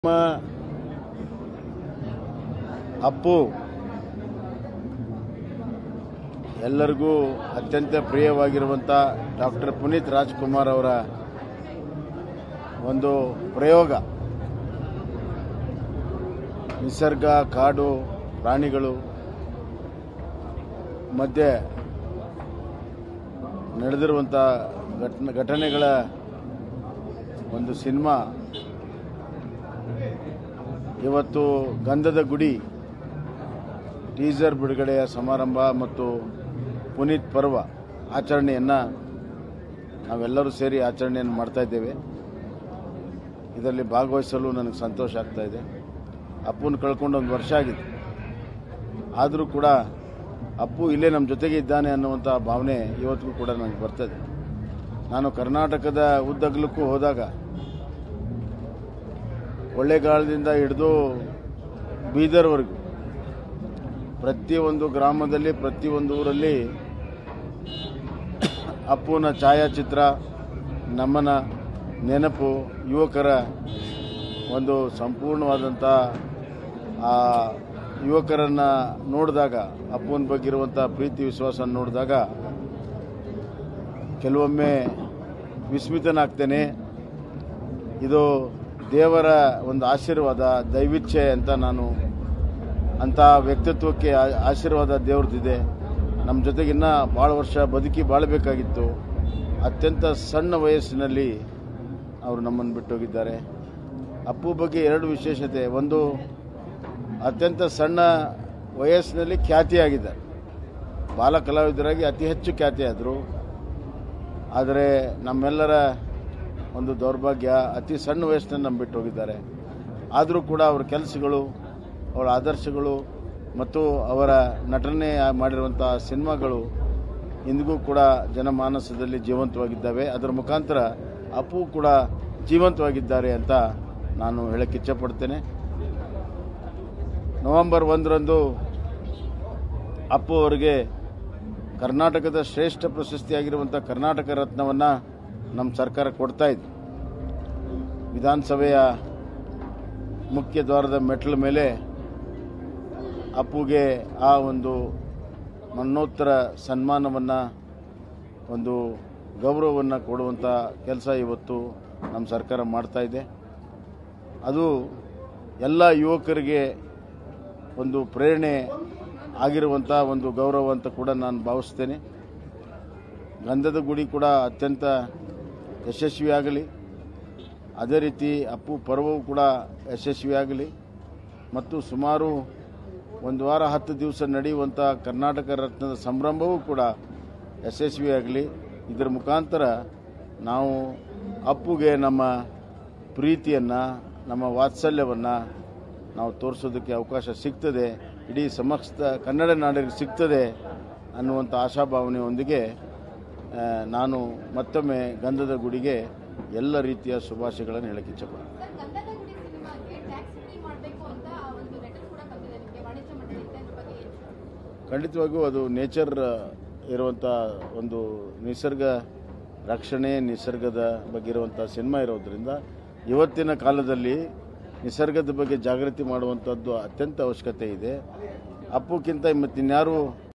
ನಮ್ಮ ಅಪ್ಪು ಎಲ್ಲರಿಗೂ ಅತ್ಯಂತ ಪ್ರಿಯವಾಗಿರುವಂಥ ಡಾಕ್ಟರ್ ಪುನೀತ್ ರಾಜ್ಕುಮಾರ್ ಅವರ ಒಂದು ಪ್ರಯೋಗ ನಿಸರ್ಗ ಕಾಡು ಪ್ರಾಣಿಗಳು ಮಧ್ಯೆ ನಡೆದಿರುವಂಥ ಘಟನೆ ಘಟನೆಗಳ ಒಂದು ಸಿನಿಮಾ ಇವತ್ತು ಗಂಧದ ಗುಡಿ ಟೀಸರ್ ಬಿಡುಗಡೆಯ ಸಮಾರಂಭ ಮತ್ತು ಪುನೀತ್ ಪರ್ವ ಆಚರಣೆಯನ್ನು ನಾವೆಲ್ಲರೂ ಸೇರಿ ಆಚರಣೆಯನ್ನು ಮಾಡ್ತಾ ಇದ್ದೇವೆ ಇದರಲ್ಲಿ ಭಾಗವಹಿಸಲು ನನಗೆ ಸಂತೋಷ ಆಗ್ತಾ ಇದೆ ಅಪ್ಪನ ಕಳ್ಕೊಂಡು ಒಂದು ವರ್ಷ ಆಗಿದೆ ಆದರೂ ಕೂಡ ಅಪ್ಪು ಇಲ್ಲೇ ನಮ್ಮ ಜೊತೆಗೆ ಇದ್ದಾನೆ ಅನ್ನುವಂಥ ಭಾವನೆ ಇವತ್ತಿಗೂ ಕೂಡ ನನಗೆ ಬರ್ತದೆ ನಾನು ಕರ್ನಾಟಕದ ಉದ್ದಗಲಕ್ಕೂ ಹೋದಾಗ ಕೊಳ್ಳೇಗಾಲದಿಂದ ಹಿಡಿದು ಬೀದರ್ವರೆಗೂ ಪ್ರತಿಯೊಂದು ಗ್ರಾಮದಲ್ಲಿ ಪ್ರತಿಯೊಂದು ಊರಲ್ಲಿ ಅಪ್ಪುನ ಛಾಯಾಚಿತ್ರ ನಮನ ನೆನಪು ಯುವಕರ ಒಂದು ಸಂಪೂರ್ಣವಾದಂಥ ಆ ಯುವಕರನ್ನು ನೋಡಿದಾಗ ಅಪ್ಪನ ಬಗ್ಗೆ ಇರುವಂಥ ಪ್ರೀತಿ ವಿಶ್ವಾಸ ನೋಡಿದಾಗ ಕೆಲವೊಮ್ಮೆ ವಿಸ್ಮಿತನಾಗ್ತೇನೆ ಇದು ದೇವರ ಒಂದು ಆಶೀರ್ವಾದ ದೈವಿಚ್ಛೆ ಅಂತ ನಾನು ಅಂಥ ವ್ಯಕ್ತಿತ್ವಕ್ಕೆ ಆ- ಆಶೀರ್ವಾದ ದೇವ್ರದ್ದಿದೆ ನಮ್ಮ ಜೊತೆಗಿನ್ನ ಭಾಳ ವರ್ಷ ಬದುಕಿ ಬಾಳಬೇಕಾಗಿತ್ತು ಅತ್ಯಂತ ಸಣ್ಣ ವಯಸ್ಸಿನಲ್ಲಿ ಅವರು ನಮ್ಮನ್ನು ಬಿಟ್ಟೋಗಿದ್ದಾರೆ ಅಪ್ಪು ಬಗ್ಗೆ ಎರಡು ವಿಶೇಷತೆ ಒಂದು ಅತ್ಯಂತ ಸಣ್ಣ ವಯಸ್ಸಿನಲ್ಲಿ ಖ್ಯಾತಿಯಾಗಿದ್ದಾರೆ ಬಾಲ ಕಲಾವಿದರಾಗಿ ಅತಿ ಹೆಚ್ಚು ಖ್ಯಾತಿಯಾದರು ಆದರೆ ನಮ್ಮೆಲ್ಲರ ಒಂದು ದೌರ್ಭಾಗ್ಯ ಅತಿ ಸಣ್ಣ ವಯಸ್ಸಿನಲ್ಲಿ ನಮ್ಮ ಬಿಟ್ಟು ಹೋಗಿದ್ದಾರೆ ಆದರೂ ಕೂಡ ಅವರ ಕೆಲಸಗಳು ಅವರ ಆದರ್ಶಗಳು ಮತ್ತು ಅವರ ನಟನೆ ಮಾಡಿರುವಂಥ ಸಿನಿಮಾಗಳು ಇಂದಿಗೂ ಕೂಡ ಜನಮಾನಸದಲ್ಲಿ ಜೀವಂತವಾಗಿದ್ದಾವೆ ಅದರ ಮುಖಾಂತರ ಅಪ್ಪು ಕೂಡ ಜೀವಂತವಾಗಿದ್ದಾರೆ ಅಂತ ನಾನು ಹೇಳಕ್ಕೆ ಇಚ್ಛಪಡ್ತೇನೆ ನವೆಂಬರ್ ಒಂದರಂದು ಅಪ್ಪು ಅವರಿಗೆ ಕರ್ನಾಟಕದ ಶ್ರೇಷ್ಠ ಪ್ರಶಸ್ತಿಯಾಗಿರುವಂಥ ಕರ್ನಾಟಕ ರತ್ನವನ್ನು ನಮ್ಮ ಸರ್ಕಾರ ಕೊಡ್ತಾ ಇದೆ ವಿಧಾನಸಭೆಯ ಮುಖ್ಯ ದ್ವಾರದ ಮೆಟ್ಲ ಮೇಲೆ ಅಪ್ಪುಗೆ ಆ ಒಂದು ಮರಣೋತ್ತರ ಸನ್ಮಾನವನ್ನು ಒಂದು ಗೌರವವನ್ನು ಕೊಡುವಂಥ ಕೆಲಸ ಇವತ್ತು ನಮ್ಮ ಸರ್ಕಾರ ಮಾಡ್ತಾ ಇದೆ ಅದು ಎಲ್ಲ ಯುವಕರಿಗೆ ಒಂದು ಪ್ರೇರಣೆ ಆಗಿರುವಂಥ ಒಂದು ಗೌರವ ಅಂತ ಕೂಡ ನಾನು ಭಾವಿಸ್ತೇನೆ ಗಂಧದ ಗುಡಿ ಕೂಡ ಅತ್ಯಂತ ಯಶಸ್ವಿಯಾಗಲಿ ಅದೇ ರೀತಿ ಅಪ್ಪು ಪರ್ವವು ಕೂಡ ಯಶಸ್ವಿಯಾಗಲಿ ಮತ್ತು ಸುಮಾರು ಒಂದು ವಾರ ಹತ್ತು ದಿವಸ ನಡೆಯುವಂಥ ಕರ್ನಾಟಕ ರತ್ನದ ಸಂಭ್ರಮವೂ ಕೂಡ ಯಶಸ್ವಿಯಾಗಲಿ ಇದರ ಮುಖಾಂತರ ನಾವು ಅಪ್ಪುಗೆ ನಮ್ಮ ಪ್ರೀತಿಯನ್ನು ನಮ್ಮ ವಾತ್ಸಲ್ಯವನ್ನು ನಾವು ತೋರಿಸೋದಕ್ಕೆ ಅವಕಾಶ ಸಿಗ್ತದೆ ಇಡೀ ಸಮಸ್ತ ಕನ್ನಡ ನಾಡಿಗೆ ಸಿಗ್ತದೆ ಅನ್ನುವಂಥ ಆಶಾಭಾವನೆಯೊಂದಿಗೆ ಆ, ನಾನು ಮತ್ತೊಮ್ಮೆ ಗಂಧದ ಗುಡಿಗೆ ಎಲ್ಲ ರೀತಿಯ ಶುಭಾಶಯಗಳನ್ನು ಹೇಳಕ್ಕೆ ಇಚ್ಛಪಡ್ತೀನಿ ಸರ್ ಗಂಧದ ಗುಡಿ ಸಿನಿಮಾಗೆ ಟ್ಯಾಕ್ಸ್ ಫ್ರೀ ಮಾಡಬೇಕು ಅಂತ ಒಂದು ಲೆಟರ್ ಕೂಡ ಬಂದಿದೆ ನಿಮಗೆ ವಾಣಿಜ್ಯ ಮಂಡಳಿಯಿಂದ ಅದ್ರ ಬಗ್ಗೆ ಏನು ಖಂಡಿತವಾಗಿಯೂ ಅದು ನೇಚರ್ ಇರುವಂಥ ಒಂದು ನಿಸರ್ಗ ರಕ್ಷಣೆ ನಿಸರ್ಗದ ಬಗ್ಗೆ ಇರುವಂಥ ಸಿನಿಮಾ ಇರೋದ್ರಿಂದ ಇವತ್ತಿನ ಕಾಲದಲ್ಲಿ ನಿಸರ್ಗದ ಬಗ್ಗೆ ಜಾಗೃತಿ ಮಾಡುವಂಥದ್ದು ಅತ್ಯಂತ ಅವಶ್ಯಕತೆ ಇದೆ ಅಪ್ಪುಕ್ಕಿಂತ ಮತ್ತಿನ್ಯಾರು